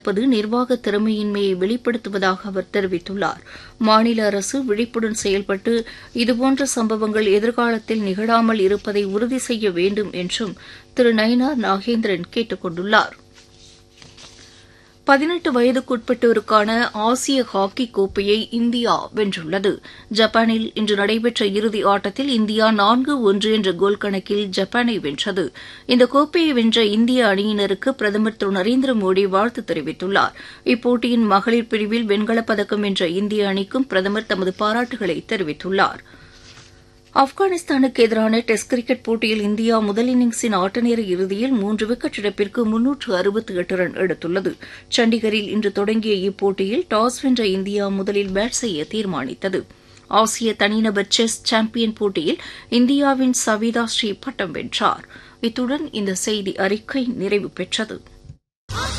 இருப்பது நிர்வாக திறமையின்மையை வெளிப்படுத்துவதாக அவர் தெரிவித்துள்ளார் மாநில அரசு விழிப்புடன் செயல்பட்டு இதுபோன்ற சம்பவங்கள் எதிர்காலத்தில் நிகழாமல் இருப்பதை உறுதி செய்ய வேண்டும் என்றும் திரு நயினார் நாகேந்திரன் கேட்டுக் கொண்டுள்ளார் பதினெட்டு வயதுக்குட்பட்டோருக்கான ஆசிய ஹாக்கி கோப்பையை இந்தியா வென்றுள்ளது ஜப்பானில் இன்று நடைபெற்ற இறுதி ஆட்டத்தில் இந்தியா நான்கு ஒன்று என்ற கோல் கணக்கில் ஜப்பானை வென்றது இந்த கோப்பையை வென்ற இந்திய அணியினருக்கு பிரதமர் திரு நரேந்திர மோடி வாழ்த்து தெரிவித்துள்ளார் இப்போட்டியின் மகளிர் பிரிவில் வெண்கலப் பதக்கம் வென்ற இந்திய அணிக்கும் பிரதமர் தமது பாராட்டுகளை தெரிவித்துள்ளாா் ஆப்கானிஸ்தானுக்கு எதிரான டெஸ்ட் கிரிக்கெட் போட்டியில் இந்தியா முதல் இன்னிங்ஸின் ஆட்டநேர இறுதியில் மூன்று விக்கெட் இழப்பிற்கு முன்னூற்று அறுபத்தி எட்டு ரன் எடுத்துள்ளது சண்டிகரில் இன்று தொடங்கிய இப்போட்டியில் டாஸ் வென்ற இந்தியா முதலில் பேட் செய்ய தீர்மானித்தது ஆசிய தனிநபர் செஸ் சாம்பியன் போட்டியில் இந்தியாவின் சவிதா ஸ்ரீ பட்டம் வென்றார் இத்துடன் இந்த செய்தி அறிக்கை நிறைவு பெற்றது